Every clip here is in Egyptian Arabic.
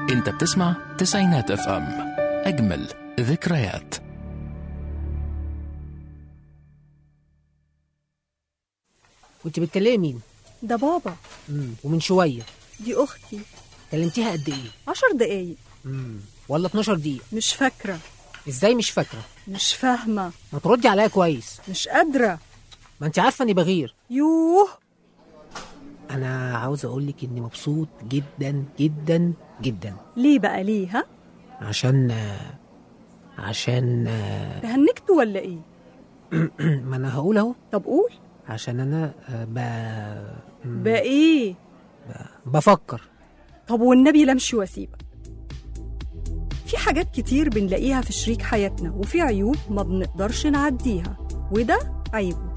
انت بتسمع تسعينات اف ام اجمل ذكريات كنت بتكلمي مين ده بابا مم. ومن شويه دي أختي كلمتيها قد ايه عشر دقايق مم. ولا 12 دقيقه مش فاكرة ازاي مش فاكره مش فاهمة ما تردي عليا كويس مش قادرة ما انت عارفه اني بغير يوه انا عاوز اقول لك اني مبسوط جدا جدا جدا ليه بقى ليه ها عشان آه، عشان آه، تهنكتوا ولا ايه ما انا هقول اهو طب قول عشان انا آه، ب... مم، بقى ايه بفكر طب والنبي لا امشي واسيبك في حاجات كتير بنلاقيها في شريك حياتنا وفي عيوب ما بنقدرش نعديها وده عيبه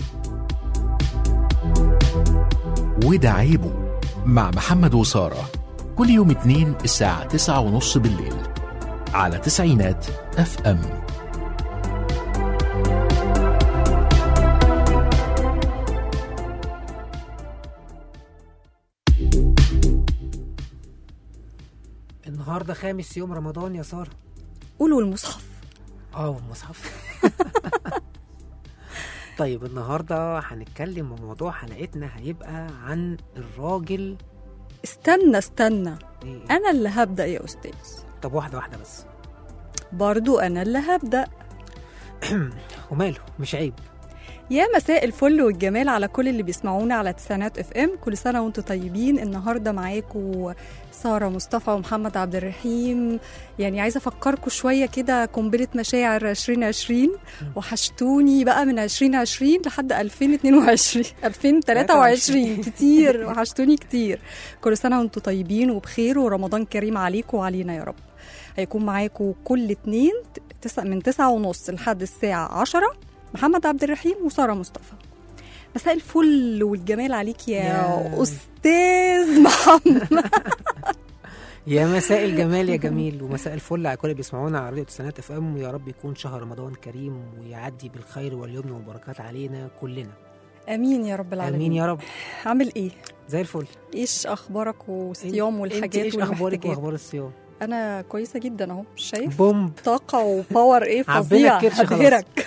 وده عيبه مع محمد وسارة كل يوم اتنين الساعة تسعة ونص بالليل على تسعينات اف ام النهارده خامس يوم رمضان يا ساره قولوا المصحف اه والمصحف طيب النهارده هنتكلم وموضوع حلقتنا هيبقى عن الراجل استنى استنى إيه؟ انا اللي هبدأ يا استاذ طب واحده واحده بس برضو انا اللي هبدأ وماله مش عيب يا مساء الفل والجمال على كل اللي بيسمعونا على تسعينات اف ام كل سنه وانتم طيبين النهارده معاكم ساره مصطفى ومحمد عبد الرحيم يعني عايزه افكركم شويه كده قنبله مشاعر 2020 وحشتوني بقى من 2020 لحد 2022 2023 كتير وحشتوني كتير كل سنه وانتم طيبين وبخير ورمضان كريم عليكم وعلينا يا رب هيكون معاكم كل اتنين تسع من تسعة ونص لحد الساعة عشرة محمد عبد الرحيم وساره مصطفى مساء الفل والجمال عليك يا, يا. استاذ محمد يا مساء الجمال يا جميل ومساء الفل على كل اللي بيسمعونا على راديو تسعينات اف ام ويا رب يكون شهر رمضان كريم ويعدي بالخير واليمن والبركات علينا كلنا امين يا رب العالمين امين يا رب عامل ايه زي الفل ايش اخبارك والصيام انت والحاجات ايش اخبارك والمحتاجات واخبار الصيام انا كويسه جدا اهو مش شايف بومب طاقه وباور ايه عبينا فظيع الكرش خلاص. هبهرك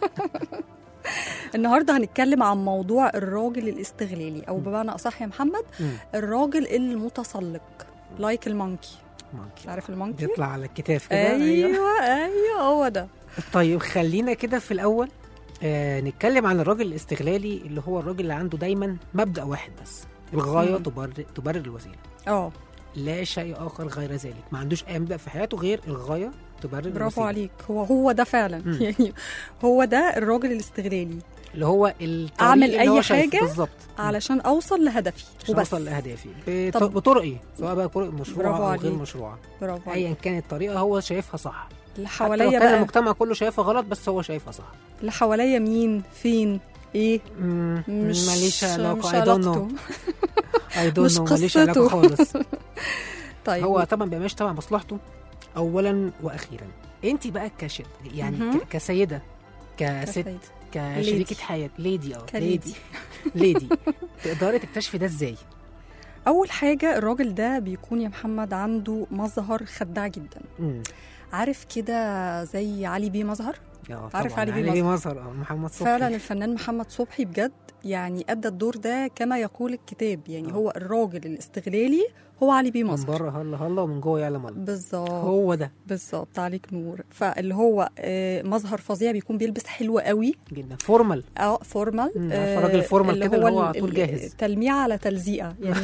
النهارده هنتكلم عن موضوع الراجل الاستغلالي او بمعنى اصح يا محمد مم. الراجل المتسلق لايك المونكي ممكن. عارف المونكي بيطلع على الكتاف كده ايوه ايوه هو ده طيب خلينا كده في الاول آه نتكلم عن الراجل الاستغلالي اللي هو الراجل اللي عنده دايما مبدا واحد بس الغايه مم. تبرر تبرر الوسيله اه لا شيء اخر غير ذلك ما عندوش اي مبدا في حياته غير الغايه تبرر برافو الوسيله عليك هو هو ده فعلا مم. يعني هو ده الراجل الاستغلالي اللي هو الطريق أعمل اللي هو أي شايفه حاجة بالظبط علشان اوصل لهدفي عشان وبس اوصل لاهدافي بط- طب- بطرق ايه سواء بقى طرق مشروعه برافو او غير عليك. مشروعه برافو عليك ايا كانت الطريقه هو شايفها صح اللي حتى لو حواليا كان بقى المجتمع كله شايفها غلط بس هو شايفها صح اللي حواليا مين فين ايه مم، مش ماليش مش علاقه I don't know علاقته I don't مش know ماليش علاقه قصته. خالص طيب هو طبعا بيبقاش تبع مصلحته اولا واخيرا انت بقى كشد يعني مهم. ك- كسيده كست كسيد. كشريكه Lady. حياه ليدي اه كليدي. ليدي تقدري تكتشفي ده ازاي اول حاجه الراجل ده بيكون يا محمد عنده مظهر خداع جدا مم. عارف كده زي علي بيه مظهر اه عارف طبعاً. علي بيه علي بيه مظهر. مظهر اه محمد صبحي فعلا الفنان محمد صبحي بجد يعني ادى الدور ده كما يقول الكتاب يعني آه. هو الراجل الاستغلالي هو علي بيه من مظهر بره هلا هلا ومن جوه يعلم الله بالظبط هو ده بالظبط عليك نور فاللي هو آه، مظهر فظيع بيكون بيلبس حلو قوي جدا فورمال اه فورمال مم، عارفة راجل فورمال كده اللي هو على طول ال- جاهز. تلميع على تلزيقه يعني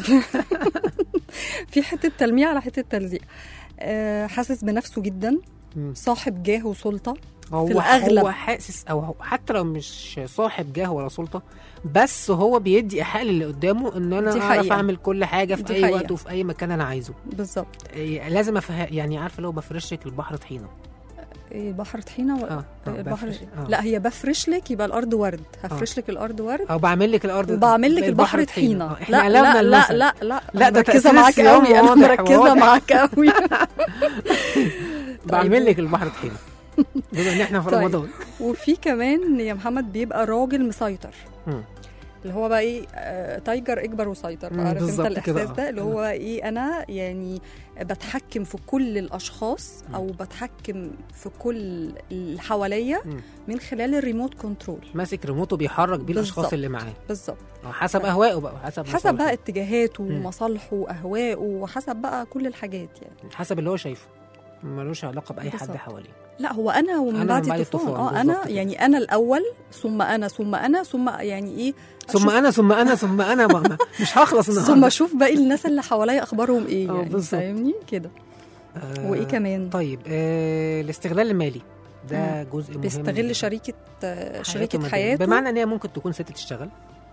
في حته تلميع على حته تلزيقه آه، حاسس بنفسه جدا مم. صاحب جاه وسلطه هو الأغلب. هو حاسس او هو حتى لو مش صاحب جاه ولا سلطه بس هو بيدي ايحاء للي قدامه ان انا دي اعرف حقيقة. اعمل كل حاجه في دي اي حقيقة. وقت وفي اي مكان انا عايزه بالظبط إيه، لازم افهم يعني عارفه لو بفرش لك البحر طحينه إيه، بحر طحينه ولا اه آه، البحر بفرش- آه. لا هي بفرش لك يبقى الارض ورد هفرش لك الارض ورد او بعمل لك الارض وبعمل لك البحر البحر طحينه آه، احنا لا قلبنا لا لا المثل. لا لا لا، ده مركزه تأثير معاك الصيام قوي انا واضح، مركزه واضح. معاك قوي بعمل لك البحر طحينه بما ان احنا في طيب. رمضان وفي كمان يا محمد بيبقى راجل مسيطر مم. اللي هو بقى ايه آه، تايجر اكبر وسيطر مم، عارف انت بالظبط كده، الاحساس آه. ده اللي هو ايه انا يعني بتحكم في كل الاشخاص مم. او بتحكم في كل اللي حواليا مم. من خلال الريموت كنترول ماسك ريموت وبيحرك بيه الاشخاص بالظبط. اللي معاه بالظبط آه، حسب اهوائه بقى حسب حسب مصالحه. بقى اتجاهاته مم. ومصالحه واهوائه وحسب بقى كل الحاجات يعني حسب اللي هو شايفه ملوش علاقه باي حد بالظبط. حواليه لا هو انا ومن أنا بعد من بعد الطوفان الطوفان، اه بالظبط انا كده. يعني انا الاول ثم انا ثم انا ثم يعني ايه ثم أشوف- انا ثم انا ثم انا ما- ما- مش هخلص ثم النهارده اشوف باقي الناس اللي حواليا اخبارهم ايه آه، يعني بالظبط. فاهمني كده آه، وايه كمان طيب آه الاستغلال المالي ده جزء مهم بيستغل شريكه آه، شريكه المادية. حياته بمعنى ان هي ممكن تكون ست تشتغل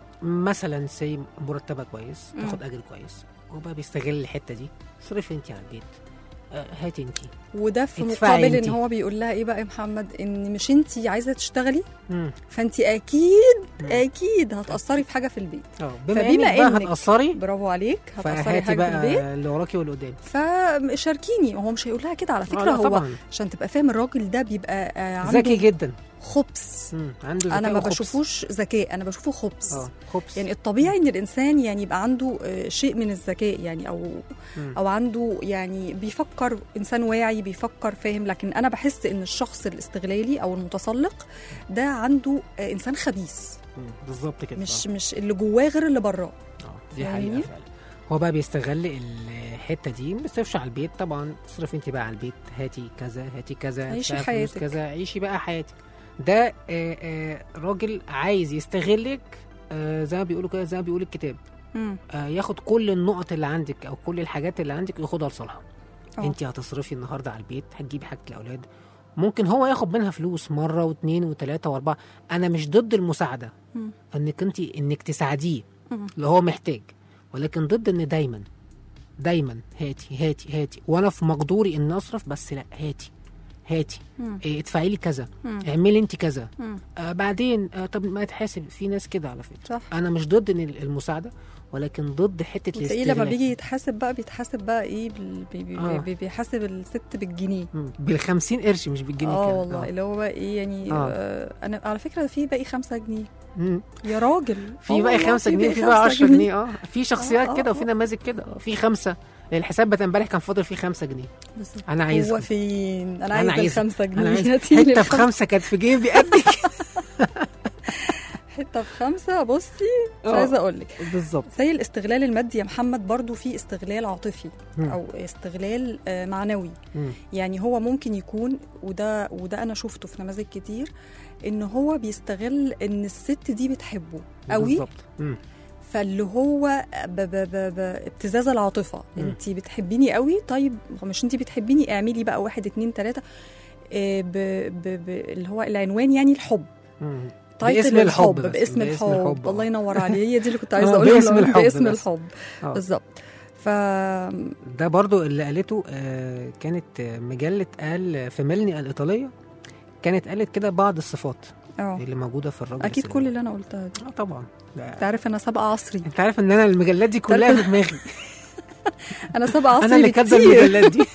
مثلا سي مرتبها كويس مم. تاخد اجر كويس وبقى بيستغل الحته دي صرفي انت على البيت آه، هاتي انت وده في ادفعي مقابل ان انتي. هو بيقول لها ايه بقى يا محمد ان مش انت عايزه تشتغلي مم. فانت اكيد مم. اكيد هتاثري في حاجه في البيت اه بما فبما انك بقى إنك- هتاثري برافو عليك هتاثري فهاتي حاجه في البيت بقى اللي وراكي واللي قدامي فشاركيني هو مش هيقول لها كده على آه، فكره لا هو طبعا عشان تبقى فاهم الراجل ده بيبقى آه، عنده ذكي جدا خبث مم. عنده ذكاء انا ما وخبث. بشوفوش ذكاء انا بشوفه خبث اه خبث يعني الطبيعي ان الانسان يعني يبقى عنده آه، شيء من الذكاء يعني او مم. او عنده يعني بيفكر انسان واعي بيفكر فاهم لكن انا بحس ان الشخص الاستغلالي او المتسلق ده عنده آه، انسان خبيث مم. بالظبط كده مش آه. مش اللي جواه غير اللي براه اه دي فاهمني؟ حقيقه فعلا هو بقى بيستغل الحته دي ما بيصرفش على البيت طبعا اصرف انت بقى على البيت هاتي كذا هاتي كذا عيشي ادفعي فلوس حياتك. كذا عيشي بقى حياتك ده آه آه راجل عايز يستغلك آه زي ما بيقولوا كده زي ما بيقول الكتاب مم. آه ياخد كل النقط اللي عندك او كل الحاجات اللي عندك ياخدها لصالحه اه. انت هتصرفي النهارده على البيت هتجيبي حاجه الاولاد ممكن هو ياخد منها فلوس مره واثنين وثلاثه واربعه انا مش ضد المساعده مم. انك انت انك تساعديه مم. اللي هو محتاج ولكن ضد ان دايما دايما هاتي هاتي هاتي وانا في مقدوري ان اصرف بس لا هاتي هاتي مم. إيه ادفعي لي كذا مم. اعملي انت كذا مم. آه بعدين آه طب ما تحاسب في ناس كده على فكره صح انا مش ضد إن المساعده ولكن ضد حته وتلاقيه الاستغلال لما بيجي يتحاسب بقى بيتحاسب بقى ايه بال... بي... بي... آه. بي... بيحاسب الست بالجنيه بال 50 قرش مش بالجنيه اه كمان. والله اللي هو بقى ايه يعني آه. آه. انا على فكره في باقي خمسة جنيه مم. يا راجل في آه بقى والله 5 جنيه وفي باقي بقى خمسة 10 جنيه اه في شخصيات آه، كده آه، وفي آه. نماذج كده آه، في خمسه الحساب بتاع امبارح كان فاضل فيه 5 جنيه بالظبط. انا عايز هو فين انا أنا عايز عايز- الخمسة جنيه انا عايز هاتيلي حته في الخمسة. خمسه كانت في جيبي قدك حته في خمسه بصي مش آه. عايزه اقول لك بالظبط زي الاستغلال المادي يا محمد برضو في استغلال عاطفي مم. او استغلال آه، معنوي مم. يعني هو ممكن يكون وده وده انا شفته في نماذج كتير ان هو بيستغل ان الست دي بتحبه قوي بالظبط مم. فاللي هو ب ب ب ب ابتزاز العاطفه مم. انت بتحبيني قوي طيب هو مش انت بتحبيني اعملي بقى واحد اتنين تلاته آه، ب ب ب اللي هو العنوان يعني الحب مم. تايتل باسم الحب الحب بس، باسم باسم الحب, الحب، الله آه. ينور عليه هي دي اللي كنت عايزه آه، اقولها باسم لو- الحب باسم بس. الحب آه. بالظبط ف ده برضو اللي قالته آه، كانت آه، مجلة قال في ميلني الإيطالية كانت قالت كده بعض الصفات اه اللي موجودة في الراجل اكيد السري. كل اللي انا قلتها دي اه طبعا ده- انت عارف انا سابقه عصري انت عارف ان انا المجلات دي كلها في دماغي انا سابقه عصري انا اللي كاتبه بكتير. المجلات دي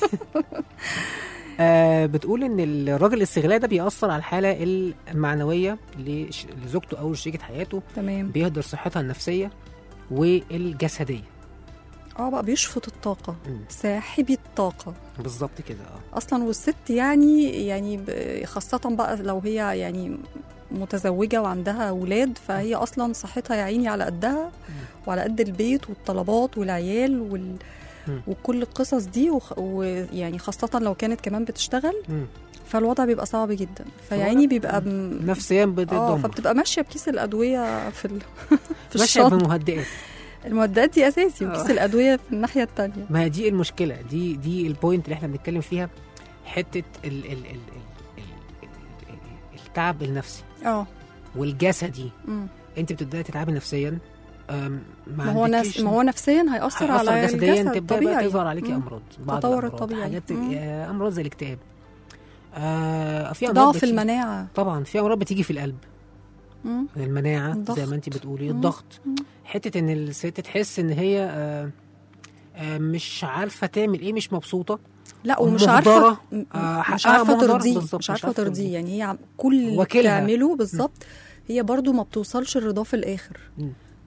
آه بتقول ان الراجل الاستغلال ده بيأثر على الحالة المعنوية لش- لزوجته او شريكة حياته تمام بيهدر صحتها النفسية والجسدية اه بقى بيشفط الطاقه مم. ساحبي الطاقه بالظبط كده اه اصلا والست يعني يعني ب- خاصه بقى لو هي يعني متزوجه وعندها ولاد فهي اصلا صحتها يا عيني على قدها وعلى قد البيت والطلبات والعيال وال مم. وكل القصص دي وخ- ويعني خاصة لو كانت كمان بتشتغل مم. فالوضع بيبقى صعب جدا فيا فالوضع- عيني بيبقى م... نفسيا اه بتتدمر فبتبقى ماشية بكيس الأدوية في ال... في ماشية الشنطة بمهدئات المعدات دي أساسي وكيس آه. الأدوية في الناحية التانية ما هي دي المشكله دي دي البوينت اللي احنا بنتكلم فيها حته ال ال ال ال ال ال التعب النفسي اه والجسدي مم. انت بتبداي تتعبي نفسيا أم، ما هو عندكيش- نفس ما هو نفسيا هيأثر هيأثر على جسديا الجسد تبدا بقى طبيعي تظهر عليكي مم. امراض بعض تطور الأمراض، الطبيعي. حاجات مم. آه، امراض زي الاكتئاب آه في امراض ضعف بتيجي- المناعة طبعا في امراض بتيجي في القلب مم. المناعه زي الضغط. ما انت بتقولي مم. الضغط مم. حته ان الست تحس ان هي آه آه مش عارفه تعمل ايه مش مبسوطه لا ومش مهدرة. عارفه م- آه، مش حقها عارفه مهدر ترضيه بالظبط، مش عارفه ترضيه يعني هي عم- كل اللي وكيلها. بتعمله بالظبط هي برضو ما بتوصلش الرضا في الاخر مم.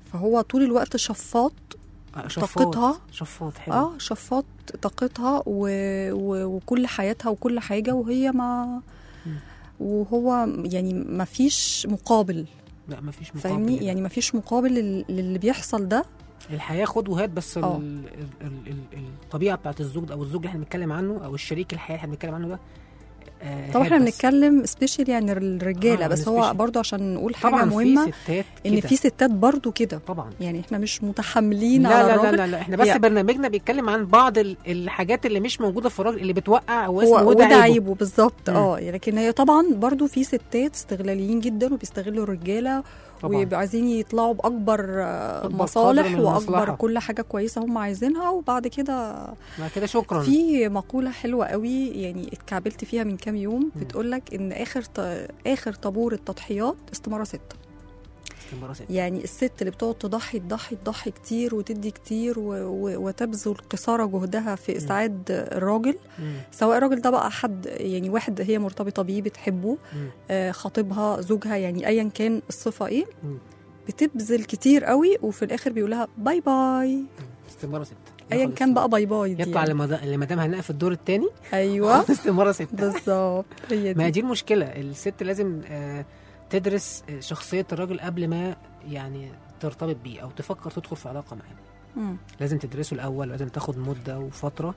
فهو طول الوقت شفاط آه، شفاط طاقتها. شفاط حلو اه شفاط طاقتها و... و... وكل حياتها وكل حاجه وهي ما مم. وهو يعني ما فيش مقابل لا مفيش مقابل فاهمني هنا. يعني ما فيش مقابل لل- للي بيحصل ده الحياه خد وهات بس ال... آه. ال... ال... ال... الطبيعه بتاعت الزوج ده او الزوج اللي احنا بنتكلم عنه او الشريك الحياه اللي احنا بنتكلم عنه ده آه طبعا هات احنا بس. بنتكلم سبيشال يعني الرجاله آه، بس هو special. برضو عشان نقول حاجه طبعا مهمه في ستات ان كده. في ستات برضو كده طبعا يعني احنا مش متحملين لا على لا لا الراجل لا, لا احنا بس هي- برنامجنا بيتكلم عن بعض ال- الحاجات اللي مش موجوده في الراجل اللي بتوقع او هو اسمه وده عيبه. عيبه بالظبط مم. اه لكن هي طبعا برضو في ستات استغلاليين جدا وبيستغلوا الرجاله طبعا ويبقوا عايزين يطلعوا باكبر آه، أكبر قدر مصالح من واكبر المصلحة. كل حاجه كويسه هم عايزينها وبعد كده ما كده شكرا في مقوله حلوه قوي يعني اتكعبلت فيها من كام يوم مم. بتقول لك ان اخر ط... اخر طابور التضحيات استماره سته استمرار ست. يعني الست اللي بتقعد تضحي تضحي تضحي كتير وتدي كتير و... و... وتبذل قصارى جهدها في اسعاد الراجل مم. سواء الراجل ده بقى حد يعني واحد هي مرتبطه بيه بتحبه مم. آه، خطيبها زوجها يعني ايا كان الصفه ايه مم. بتبذل كتير قوي وفي الاخر بيقول لها باي باي استمرار ست ايا ياخد كان بقى باي باي دي يطلع يعني. لمد- لمدام هناء في الدور الثاني ايوه استمرار ست بالظبط هي ما هي دي دي المشكله الست لازم آه، تدرس آه، شخصيه الراجل قبل ما يعني ترتبط بيه او تفكر تدخل في علاقه معاه مم. لازم تدرسه الاول لازم تاخد مده وفتره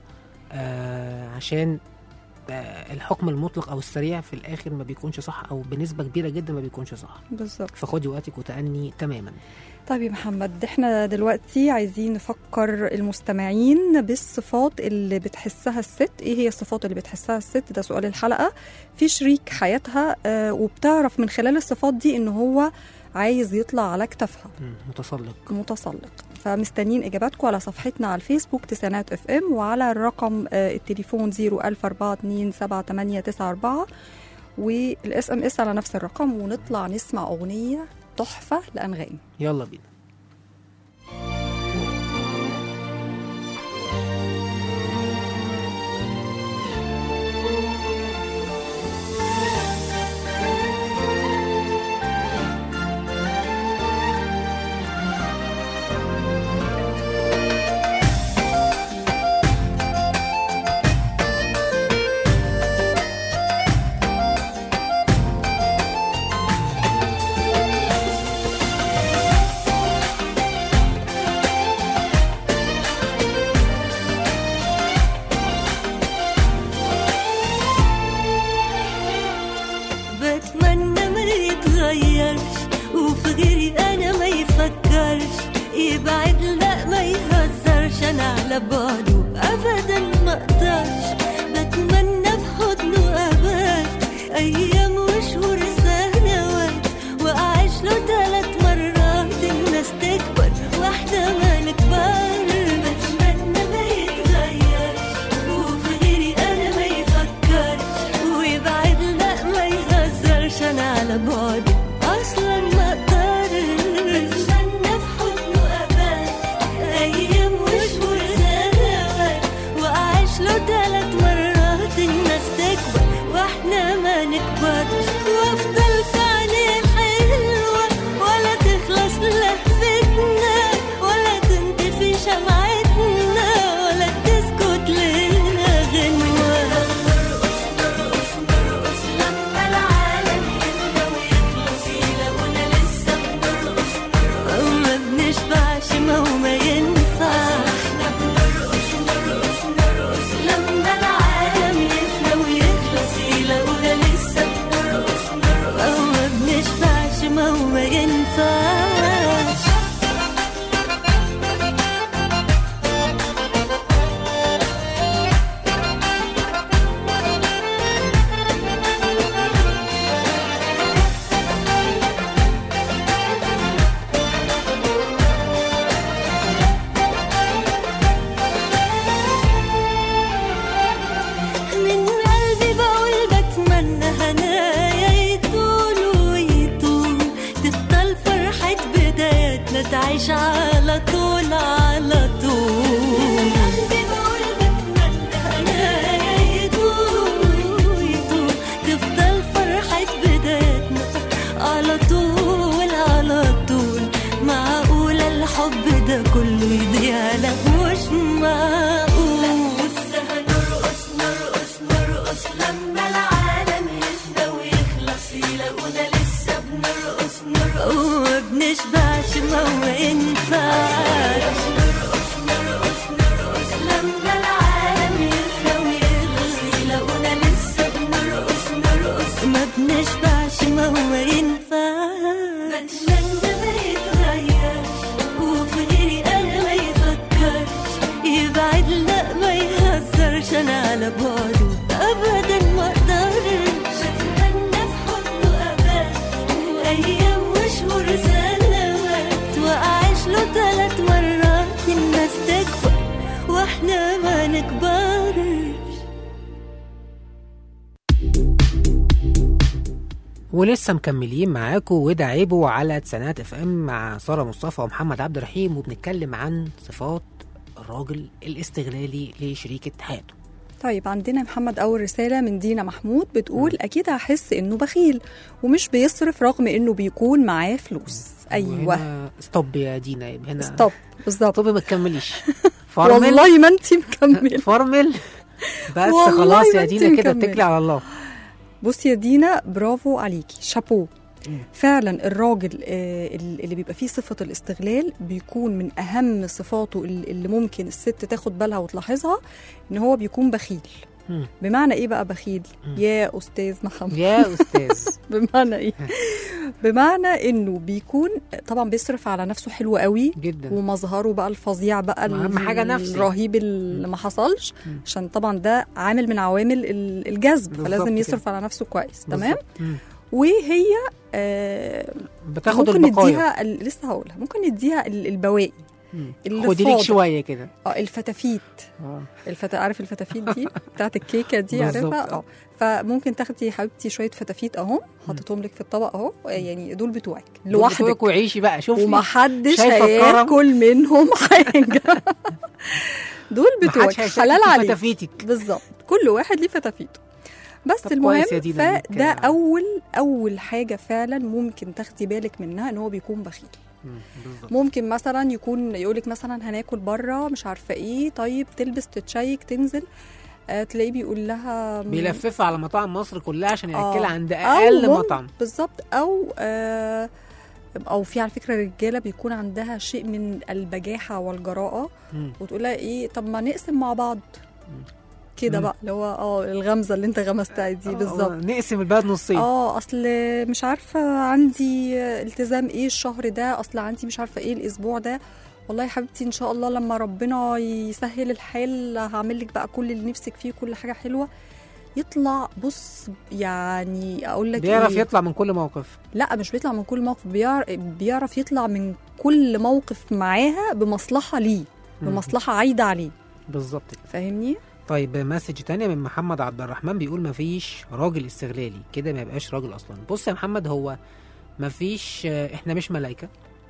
آه عشان آه الحكم المطلق او السريع في الاخر ما بيكونش صح او بنسبه كبيره جدا ما بيكونش صح بالظبط فخدي وقتك وتأني تماما طيب يا محمد احنا دلوقتي عايزين نفكر المستمعين بالصفات اللي بتحسها الست ايه هي الصفات اللي بتحسها الست ده سؤال الحلقة في شريك حياتها آه وبتعرف من خلال الصفات دي ان هو عايز يطلع على كتافها مم، متسلق متسلق فمستنيين اجاباتكم على صفحتنا على الفيسبوك تسعينات اف ام وعلى الرقم آه، التليفون 010427894 والاس ام اس على نفس الرقم ونطلع نسمع اغنيه تحفه لانغام يلا بينا بتمنى ما يتغيرش وفي غيري انا ما يفكرش يبعد لا ما يهزرش انا على بعده ابدا ما اقدرش بتمنى في حضنه ابات ايام وشهور سنوات واعيش له ثلاث مرات الناس تكبر واحده ما نكبر بتمنى ما يتغيرش وفي غيري انا ما يفكرش ويبعد لا ما يهزرش انا على بعدي اصلا ما اقدرش بتمنى في حضنه ابات ايام وشهور سنوات واعيش له ثلاث مرات الناس تكبر واحنا ما نكبرش وافضل في عينيه حلوه ولا تخلص لهفتنا ولا تنطفي شمعتنا ولا تسكت لنا غنوه نرقص نرقص نرقص لما العالم يفنى ويخلص يلاقونا لسه بنرقص نرقص ما بنشبعش ما هو ما ينفع احنا بنرقص نرقص نرقص لما العالم يفنى ويخلص يلاقونا لسه بنرقص نرقص ما بنشبعش ما هو ما ينفعش من قلبي بقول بتمنى هنايا يطول ويطول تفضل فرحة بداياتنا تعيش على طول على طول من قلبي بقول بتمنى هنايا يطول ويطول تفضل فرحة بداياتنا على طول على طول معقولة انا على بعده ابدا ما اقدرش اتمنى في حضنه ابات ايام وشهور سنوات واعيش له ثلاث مرات الناس تكبر واحنا ما نكبرش ولسه مكملين معاكم وده عيبه على تسعينات اف ام مع ساره مصطفى ومحمد عبد الرحيم وبنتكلم عن صفات الراجل الاستغلالي لشريكة حياته طيب عندنا يا محمد أول رسالة من دينا محمود بتقول أكيد هحس إنه بخيل ومش بيصرف رغم إنه بيكون معاه فلوس أيوه وهنا ستوب يا دينا يبقى هنا ستوب بالظبط ستوب ما تكمليش فرمل والله ما أنت مكمل فرمل بس والله خلاص ما يا أنت دينا كده مكمل. اتكلي على الله بصي يا دينا برافو عليكي شابو مم. فعلا الراجل آه، اللي بيبقى فيه صفة الاستغلال بيكون من أهم صفاته اللي اللي ممكن الست تاخد بالها وتلاحظها إن هو بيكون بخيل مم. بمعنى إيه بقى بخيل؟ مم. يا أستاذ محمد يا استاذ بمعنى إيه؟ بمعنى إنه بيكون طبعا بيصرف على نفسه حلو قوي جدا ومظهره بقى الفظيع بقى أهم حاجة نفسي. الرهيب اللي ما حصلش مم. عشان طبعا ده عامل من عوامل ال- الجذب بالظبط فلازم كده. يصرف على نفسه كويس تمام بالظبط. مم. وهي آه بتاخد ممكن البقايا نديها ال- لسه هقولها ممكن نديها ال- البواقي مم. اللي خدي لك فاضل. شويه كده اه الفتافيت اه الفت... عارف الفتافيت دي بتاعت الكيكه دي بالظبط، عارفها آه. اه فممكن تاخدي يا حبيبتي شويه فتافيت اهو حطيتهم لك في الطبق اهو يعني دول بتوعك لوحدك لوحدك وعيشي بقى شوفي ومحدش شايفة الكرم؟ هياكل منهم حاجه دول بتوعك محدش هيشارك حلال في عليك فتافيتك بالظبط كل واحد ليه فتافيته بس طب المهم كويس يا دينا إنك- فده اول اول حاجه فعلا ممكن تاخدي بالك منها ان هو بيكون بخيل مم. بالظبط ممكن مثلا يكون يقولك مثلا هناكل بره مش عارفه ايه طيب تلبس تتشيك تنزل آه تلاقيه بيقول لها بيلففها على مطاعم مصر كلها عشان آه. ياكلها عند أو اقل مم- مطعم بالظبط او آه او في على فكره رجاله بيكون عندها شيء من البجاحه والجراءه مم. وتقول لها ايه طب ما نقسم مع بعض كده مم. بقى اللي هو اه الغمزه اللي انت غمزتها دي آه، بالظبط نقسم البلد نصين اه اصل مش عارفه عندي التزام ايه الشهر ده اصل عندي مش عارفه ايه الاسبوع ده والله يا حبيبتي ان شاء الله لما ربنا يسهل الحال هعمل لك بقى كل اللي نفسك فيه كل حاجه حلوه يطلع بص يعني اقول لك بيعرف إيه؟ يطلع من كل موقف لا مش بيطلع من كل موقف بيعرف, بيعرف يطلع من كل موقف معاها بمصلحه ليه مم. بمصلحه عايده عليه بالظبط كده فاهمني طيب مسج تانية من محمد عبد الرحمن بيقول مفيش راجل استغلالي كده ما يبقاش راجل اصلا بص يا محمد هو مفيش آه، احنا مش ملايكة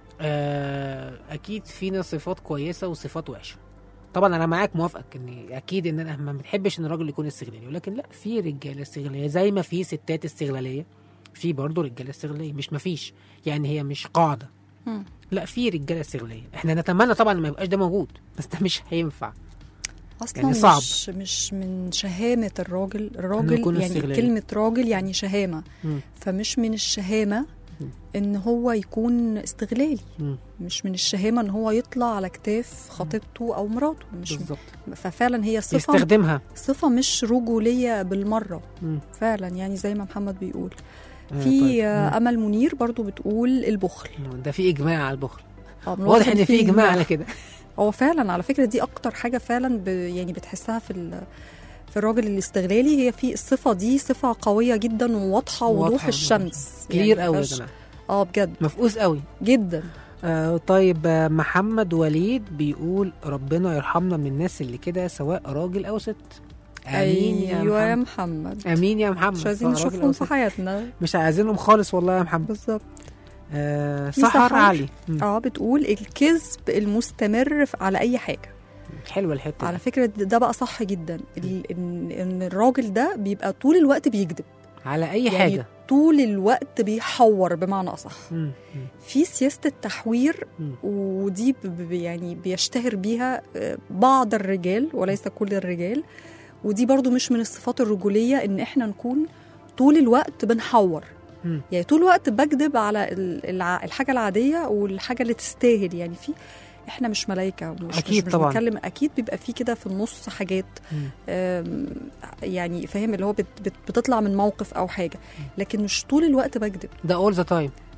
آه، اكيد فينا صفات كويسة وصفات وحشة طبعا انا معاك موافقك ان اكيد ان انا ما بنحبش ان الراجل يكون استغلالي ولكن لا في رجاله استغلاليه زي ما في ستات استغلاليه في برضه رجاله استغلاليه مش مفيش يعني هي مش قاعده مم. لا في رجاله استغلاليه احنا نتمنى طبعا ما يبقاش ده موجود بس ده مش هينفع اصلا يعني صعب. مش مش من شهامه الراجل الراجل يكون يعني استغلالي. كلمه راجل يعني شهامه مم. فمش من الشهامه مم. ان هو يكون استغلالي مم. مش من الشهامه ان هو يطلع على كتاف خطيبته او مراته مش بالظبط ففعلا هي صفه يستخدمها صفه مش رجوليه بالمره مم. فعلا يعني زي ما محمد بيقول آه، في طيب. آه، امل منير برضو بتقول البخل مم. ده في اجماع على البخل آه، من واضح واضح ان في اجماع على كده هو فعلا على فكره دي اكتر حاجه فعلا ب يعني بتحسها في ال- في الراجل الاستغلالي هي في الصفه دي صفه قويه جدا وواضحه واضحة وضوح وضوح الشمس كلير يعني قوي يا مفيهاش- جماعه اه بجد مفقوس قوي جدا آه طيب آه محمد وليد بيقول ربنا يرحمنا من الناس اللي كده سواء راجل او ست امين يا ايوه يا محمد محمد امين يا محمد مش عايزين سواء راجل نشوفهم أو في ست. حياتنا مش عايزينهم خالص والله يا محمد بالظبط آه في سحر سحر. علي مم. اه بتقول الكذب المستمر في- على اي حاجه حلوه الحته على دي. فكره ده بقى صح جدا ال- ان ان الراجل ده بيبقى طول الوقت بيكذب على اي يعني حاجه طول الوقت بيحور بمعنى اصح مم. مم. في سياسه التحوير مم. ودي ب- ب- يعني بيشتهر بيها آه، بعض الرجال وليس كل الرجال ودي برضو مش من الصفات الرجوليه ان احنا نكون طول الوقت بنحور مم. يعني طول الوقت بكذب على ال- الع- الحاجه العاديه والحاجه اللي تستاهل يعني في احنا مش ملايكه مش أكيد مش, مش طبعاً. بنتكلم اكيد بيبقى في كده في النص حاجات مم. آم، يعني فاهم اللي هو بت بت بتطلع من موقف او حاجه لكن مش طول الوقت بكذب ده اول ذا تايم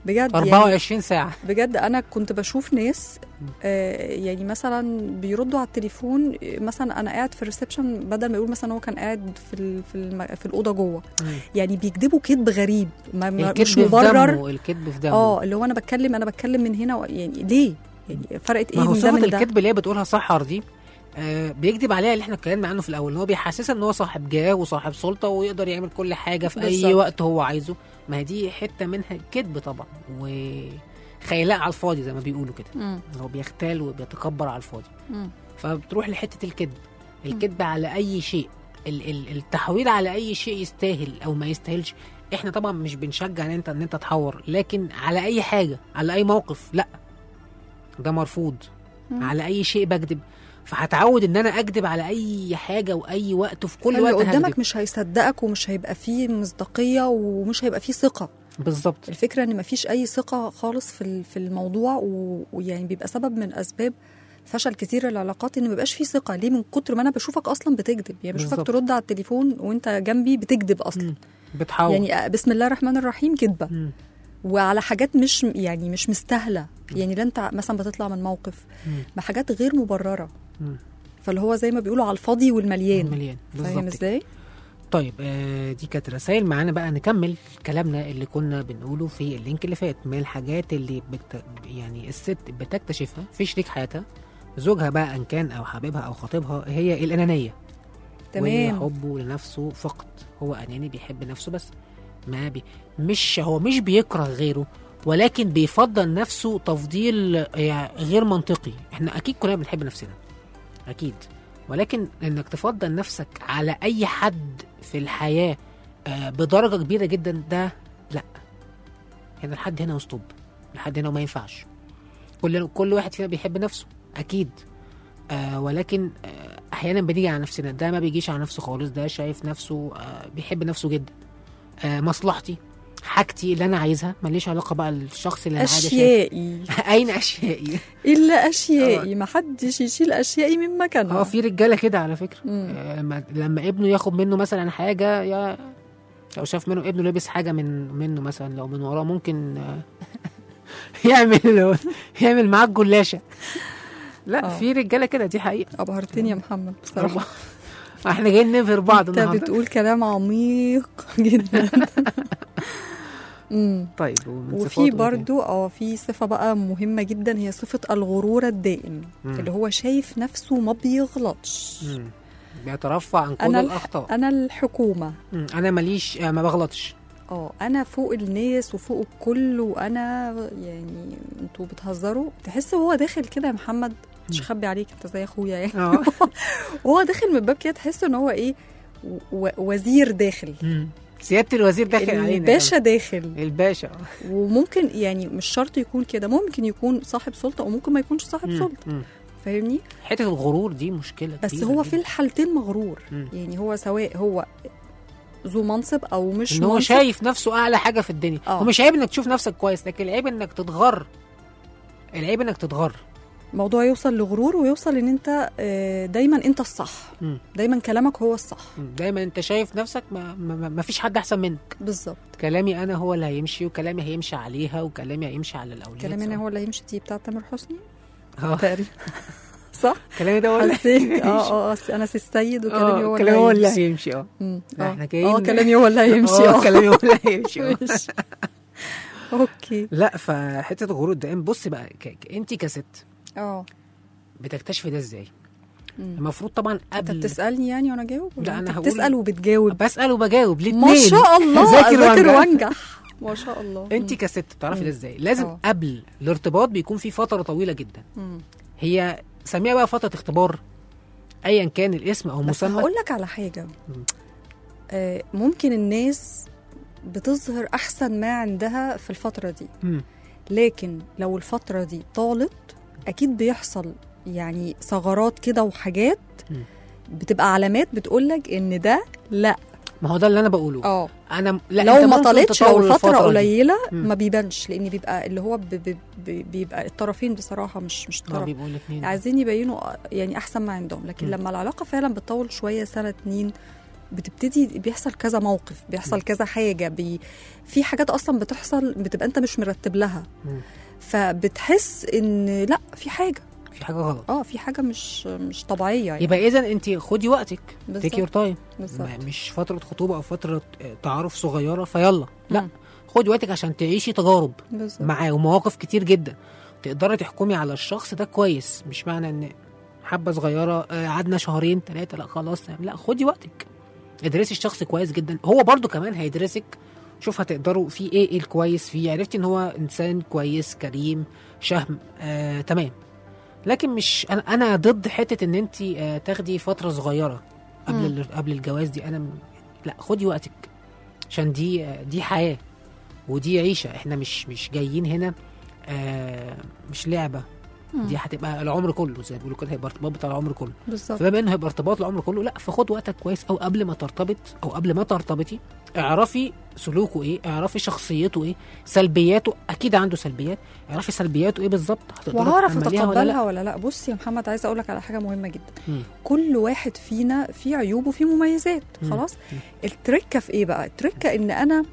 بجد يعني 24 ساعه بجد انا كنت بشوف ناس آه يعني مثلا بيردوا على التليفون آه، مثلا انا قاعد في الريسبشن بدل ما يقول مثلا هو كان قاعد في ال- في الم- في الاوضه جوه مم. يعني بيكذبوا كذب غريب ما ما- الكذب مش في مبرر دمه الكذب في دمه اه اللي هو انا بتكلم انا بتكلم من هنا و- يعني ليه يعني فرقت ايه ما هو من ده صفه من ده الكذب اللي هي بتقولها سحر دي آه بيكذب عليها اللي احنا اتكلمنا عنه في الاول ان هو بيحسسها ان هو صاحب جاه وصاحب سلطه ويقدر يعمل كل حاجه في اي بالظبط. وقت هو عايزه ما هي دي حته منها كذب طبعا وخيلاء على الفاضي زي ما بيقولوا كده مم. هو بيختال وبيتكبر على الفاضي مم. فبتروح لحته الكذب الكذب على اي شيء ال- ال- التحويل على اي شيء يستاهل او ما يستاهلش احنا طبعا مش بنشجع ان انت ان انت تحور لكن على اي حاجه على اي موقف لا ده مرفوض مم. على اي شيء بكذب فهتعود ان انا اكذب على اي حاجه واي وقت وفي كل اللي وقت قدامك هكذب مش هيصدقك ومش هيبقى فيه مصداقيه ومش هيبقى فيه ثقه بالظبط الفكره ان مفيش اي ثقه خالص في ال- في الموضوع و- ويعني بيبقى سبب من اسباب فشل كتير العلاقات ان مبيبقاش فيه ثقه ليه من كتر ما انا بشوفك اصلا بتكذب يعني بشوفك بالظبط. ترد على التليفون وانت جنبي بتكذب اصلا مم. بتحاول يعني بسم الله الرحمن الرحيم كذبه مم. وعلى حاجات مش يعني مش مستاهله يعني لا انت مثلا بتطلع من موقف مم. بحاجات غير مبرره مم. فاللي هو زي ما بيقولوا على الفاضي والمليان مليان فاهم بالظبط كده. ازاي؟ طيب آه دي كانت رسائل معانا بقى نكمل كلامنا اللي كنا بنقوله في اللينك اللي فات من الحاجات اللي بت يعني الست بتكتشفها في شريك حياتها زوجها بقى ان كان او حبيبها او خطيبها هي الانانيه تمام وحبه لنفسه فقط هو اناني بيحب نفسه بس ما بي مش هو مش بيكره غيره ولكن بيفضل نفسه تفضيل يعني غير منطقي احنا اكيد كلنا بنحب نفسنا اكيد ولكن انك تفضل نفسك على اي حد في الحياه آه، بدرجه كبيره جدا ده لا هنا لحد هنا وستوب لحد هنا وما ينفعش كل كل واحد فينا بيحب نفسه اكيد آه ولكن آه احيانا بنيجي على نفسنا ده ما بيجيش على نفسه خالص ده شايف نفسه آه بيحب نفسه جدا آه مصلحتي حاجتي اللي انا عايزها ماليش علاقه بقى الشخص اللي انا عايزه اشيائي اين اشيائي الا اشيائي ما حدش يشيل اشيائي من مكانها اه في رجاله كده على فكره مم. آه، لما لما ابنه ياخد منه مثلا حاجه يا لو شاف منه ابنه لابس حاجه من منه مثلا لو من وراه ممكن آه، يعمل يعمل معاك جلاشه لا آه. في رجاله كده دي حقيقه ابهرتني يا محمد بصراحه احنا جايين ننفر بعض انت النهارده بتقول كلام عميق جدا امم طيب ومن وفي صفاته إيه برضو اه في صفه بقى مهمه جدا هي صفه الغرور الدائم مم. اللي هو شايف نفسه ما بيغلطش تاني؟ مم. بيترفع عن كل انا الح... الاخطاء انا الحكومه مم. انا ماليش آه، ما بغلطش اه انا فوق الناس وفوق الكل وانا يعني انتوا بتهزروا تحس هو داخل كده يا محمد مش مم. هخبي عليك انت زي اخويا يعني اه وهو داخل من الباب كده تحس ان هو ايه و... وزير داخل مم. سياده الوزير داخل علينا الباشا داخل الباشا آه. وممكن يعني مش شرط يكون كده ممكن يكون صاحب سلطه وممكن ما يكونش صاحب مم. سلطه مم. فاهمني حته الغرور دي مشكله بس كبيرة هو جداً. في الحالتين مغرور مم. يعني هو سواء هو ذو منصب او مش ان هو منصب شايف نفسه اعلى حاجه في الدنيا آه. ومش عيب انك تشوف نفسك كويس لكن العيب انك تتغر العيب انك تتغر الموضوع يوصل لغرور ويوصل ان انت آه، دايما انت الصح مم. دايما كلامك هو الصح دايما انت شايف نفسك ما, ما, ما- ما فيش حد احسن منك بالظبط كلامي انا هو اللي هيمشي وكلامي هيمشي عليها وكلامي هيمشي على الاولاد كلامي انا هو اللي هيمشي دي بتاع تامر حسني اه تقريبا صح كلامي ده هو اللي حسيت هيمشي. اه اه آه، انا سي السيد وكلامي اه هو كلامي هو اللي هيمشي. هيمشي اه مم، لا، اه احنا جايين- اه كلامي هو اللي هيمشي اه اه كلامي هو اللي هيمشي آه. ماشي. اوكي لا فحته الغرور ده بص بقى ك... ك... انت كست اه بتكتشفي ده ازاي مم. المفروض طبعا انت قبل بتسالني يعني وانا اجاوب لا، ولا أنا انت هقول- بتسال وبتجاوب بسال وبجاوب الاثنين ما شاء الله ذاكر ذاكر وانجح. وانجح ما شاء الله انت مم. كست بتعرفي مم. ده ازاي لازم اه. قبل الارتباط بيكون في فتره طويله جدا مم. هي سميها بقى فتره اختبار ايا كان الاسم او بس مسمى هقول لك على حاجه مم. آه ممكن الناس بتظهر احسن ما عندها في الفتره دي مم. لكن لو الفتره دي طالت اكيد بيحصل يعني ثغرات كده وحاجات مم. بتبقى علامات بتقولك ان ده لا ما هو ده اللي انا بقوله اه انا لا لو انت ما ممكن طالتش لو تطول الفتره الفترة دي. قليله مم. ما بيبانش لان بيبقى اللي هو ب- ب- ب- بيبقى الطرفين بصراحه مش مش اه طرف بيبقوا الاثنين عايزين يبينوا يعني احسن ما عندهم لكن مم. لما العلاقه فعلا بتطول شويه سنه اتنين بتبتدي بيحصل كذا موقف بيحصل كذا حاجه بي في حاجات اصلا بتحصل بتبقى انت مش مرتب لها مم. فبتحس ان لا في حاجه في حاجه غلط اه في حاجه مش مش طبيعيه يعني يبقى اذا انت خدي وقتك تيك بالظبط. يور تايم بالظبط مش فتره خطوبه او فتره آه، تعارف صغيره فيلا لا مم. خدي وقتك عشان تعيشي تجارب بالظبط معاه ومواقف كتير جدا تقدري تحكمي على الشخص ده كويس مش معنى ان حبه صغيره آه، قعدنا شهرين ثلاثه لا خلاص لا خدي وقتك ادرسي الشخص كويس جدا هو برضو كمان هيدرسك شوف هتقدروا في ايه ايه الكويس فيه عرفتي ان هو انسان كويس كريم شهم آه تمام لكن مش انا انا ضد حته ان انت آه تاخدي فتره صغيره قبل مم. ال- قبل الجواز دي انا م- لا خدي وقتك عشان دي آه دي حياه ودي عيشه احنا مش مش جايين هنا آه مش لعبه مم. دي هتبقى العمر كله زي ما بيقولوا كده هيبقى ارتباط بتاع العمر كله بالظبط فبما انه هيبقى ارتباط العمر كله لا فخد وقتك كويس او قبل ما ترتبط او قبل ما ترتبطي اعرفي سلوكه ايه اعرفي شخصيته ايه سلبياته اكيد عنده سلبيات اعرفي سلبياته ايه بالظبط هتقدري وهعرف تتحمليها ولا اتقبلها لا ولا لا بص يا محمد عايزه اقول لك على حاجه مهمه جدا مم. كل واحد فينا فيه عيوب وفيه مميزات مم. خلاص مم. التركه في ايه بقى التركه ان انا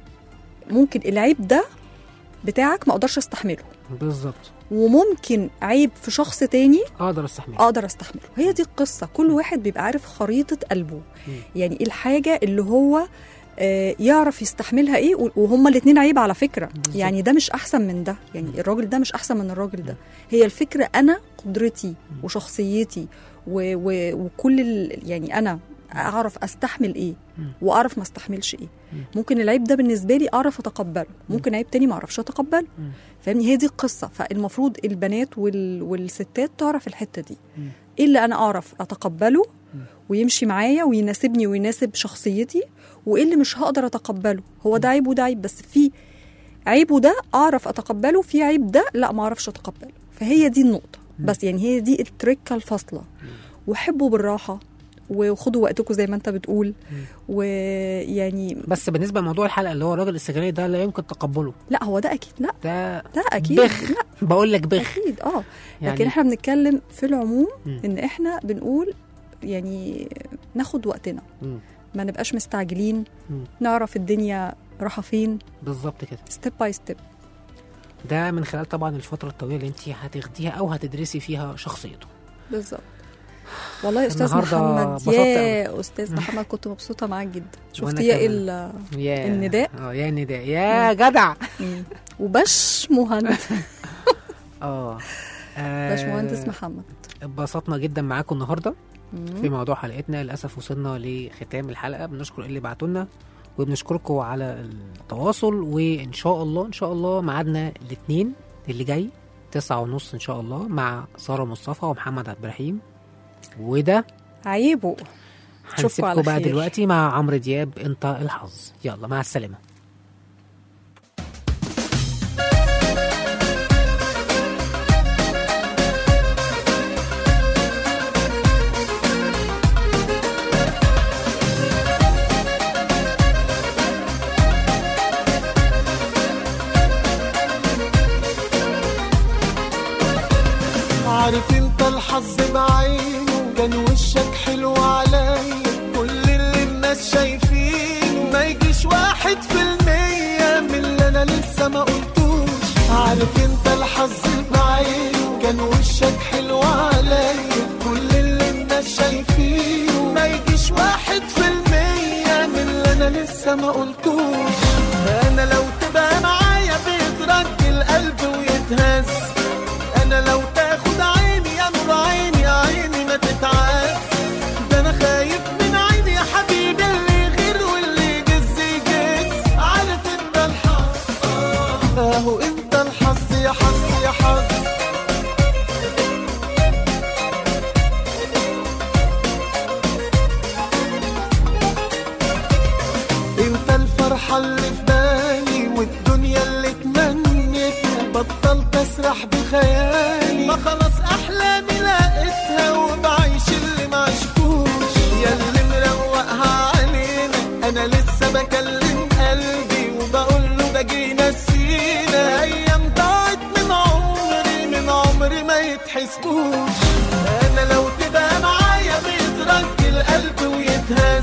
ممكن العيب ده بتاعك ما اقدرش استحمله بالظبط وممكن عيب في شخص تاني اقدر استحمل اقدر استحمله هي دي القصه كل واحد بيبقى عارف خريطه قلبه مم. يعني إيه الحاجه اللي هو آه، يعرف يستحملها ايه و- وهما الاثنين عيب على فكره بالظبط. يعني ده مش احسن من ده يعني الراجل ده مش احسن من الراجل ده هي الفكره انا قدرتي وشخصيتي و و وكل ال يعني انا اعرف استحمل ايه مم. واعرف ما استحملش ايه مم. ممكن العيب ده بالنسبه لي اعرف اتقبله ممكن عيب تاني ما اعرفش اتقبله مم. فاهمني هي دي القصه فالمفروض البنات وال... والستات تعرف الحته دي مم. ايه اللي انا اعرف اتقبله مم. ويمشي معايا ويناسبني ويناسب شخصيتي وايه اللي مش هقدر اتقبله هو ده عيب وده عيب بس في عيبه ده اعرف اتقبله في عيب ده لا ما اعرفش اتقبله فهي دي النقطه مم. بس يعني هي دي التركه الفاصله وحبوا بالراحه وخدوا وقتكم زي ما انت بتقول مم. ويعني بس بالنسبه لموضوع الحلقه اللي هو الراجل الاستغلالي ده لا يمكن تقبله لا هو ده اكيد لا ده ده اكيد بخ لا بقول لك بخ اكيد اه يعني لكن احنا بنتكلم في العموم مم. ان احنا بنقول يعني ناخد وقتنا مم. ما نبقاش مستعجلين مم. نعرف الدنيا رايحه فين بالظبط كده ستيب باي ستيب ده من خلال طبعا الفتره الطويله اللي انت هتاخديها او هتدرسي فيها شخصيته بالظبط والله يا استاذ النهاردة محمد انبسطت يا استاذ محمد كنت مبسوطه معاك جدا وأنا شفتي ايه كمان. ال- يا النداء؟ اه يا النداء يا جدع مم. وباش مهندس اه آه، باش مهندس محمد اتبسطنا جدا معاكم النهارده مم. في موضوع حلقتنا للاسف وصلنا لختام الحلقه بنشكر اللي بعتوا لنا وبنشكركم على التواصل وان شاء الله ان شاء الله ميعادنا الاثنين اللي جاي تسعة ونص ان شاء الله مع ساره مصطفى ومحمد عبد الرحيم وده عيبه أشوفكوا هنسيبكم على بقى خير. دلوقتي مع عمرو دياب انت الحظ يلا مع السلامه عارف انت الحظ بعينه كان وشك حلو عليا كل اللي الناس شايفينه ما يجيش واحد في المية من اللي انا لسه ما قلتوش عارف انت الحظ بعينه كان وشك حلو عليا كل اللي الناس شايفينه ما يجيش واحد في المية من اللي انا لسه ما قلتوش انا لو تبقى معايا بيترك القلب ويتهز انا لو تاخد عيني يا نور عيني يا عيني ما تتعاس ده انا خايف من عيني يا حبيبي اللي يغير واللي يجز يجز عارف انت الحظ آه، اهو انت الحظ يا حظ يا حظ انت الفرحة اللي في بالي والدنيا اللي تمنيتها بطلت اسرح بخيالي ما خلاص احلامي لقيتها وبعيش اللي ما عشتوش يا اللي مروقها علينا انا لسه بكلم قلبي وبقول له ده جه نسينا ايام ضاعت من عمري من عمري ما يتحسبوش انا لو تبقى معايا بيترك القلب ويتهز